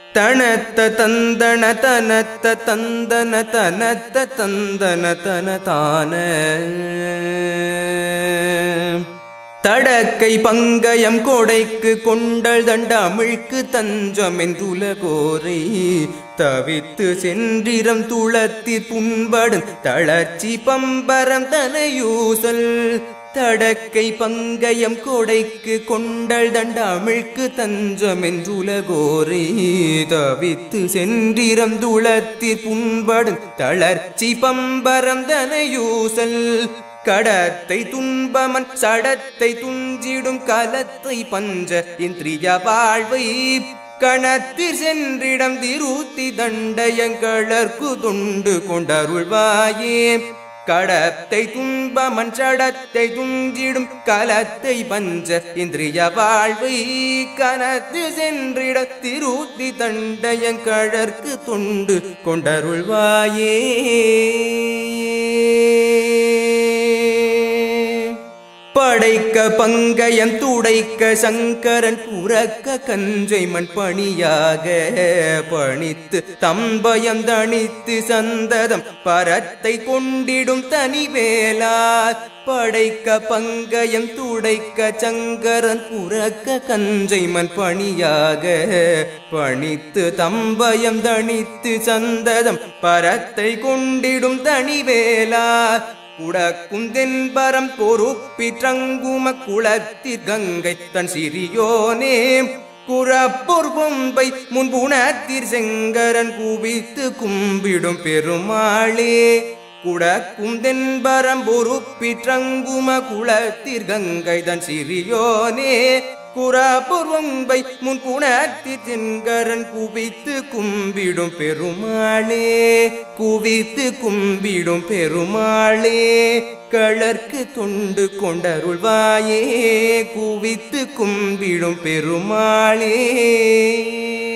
தனத்த தந்தன தனத்த தந்தன தனத்த தந்தன தன தான தடக்கை பங்கயம் கொடைக்கு கொண்டல் தண்டமிழ்க்கு தஞ்சம் என்றுலகோரை தவித்து சென்றிரம் துளத்தி புண்படும் தளர்ச்சி பம்பரம் தனையூசல் தடக்கை பங்கயம் கொடைக்கு கொண்டல் தண்டமிழ்க்கு தஞ்சம் என்றுலகோரை தவித்து சென்றிரம் துளத்தி புண்படும் தளர்ச்சி பம்பரம் தனையூசல் கடத்தை துன்பமன் சடத்தை துஞ்சிடும் கலத்தை பஞ்ச இந்திரிய வாழ்வை கணத்தில் சென்றிடம் திருத்தி தண்டயங்களற்கு துண்டு கொண்டருள்வாயே கடத்தை துன்பமன் சடத்தை துஞ்சிடும் கலத்தை பஞ்ச இந்திரிய வாழ்வை கனத்து சென்றிட திருத்தி தண்டயங்கழற்கு துண்டு கொண்டருள்வாயே படைக்க பங்கயம் துடைக்க சங்கரன் புறக்க கஞ்சை மண் பணியாக பணித்து தம்பயம் தணித்து சந்ததம் பரத்தை கொண்டிடும் தனிவேலா படைக்க பங்கயம் துடைக்க சங்கரன் புறக்க கஞ்சை மண் பணியாக பணித்து தம்பயம் தணித்து சந்ததம் பரத்தை கொண்டிடும் தனிவேலா குடக்கும் தென்பரம் பொறுப்பிற்றங்கும குளத்திற் கங்கை தன் சிறியோனே குறப்பொர் பொம்பை முன்புணத்திற் செங்கரன் குவித்து கும்பிடும் பெருமாளே குடக்கும் தென்பரம் பொறுப்பிற்றங்கும குளத்திற் கங்கை தன் சிறியோனே குறாபுர்வம்பை முன் குணத்தி தென்கரன் குவித்து கும்பிடும் பெருமாளே குவித்து கும்பிடும் பெருமாளே களர்க்கு தொண்டு கொண்டருள்வாயே குவித்து கும்பிடும் பெருமாளே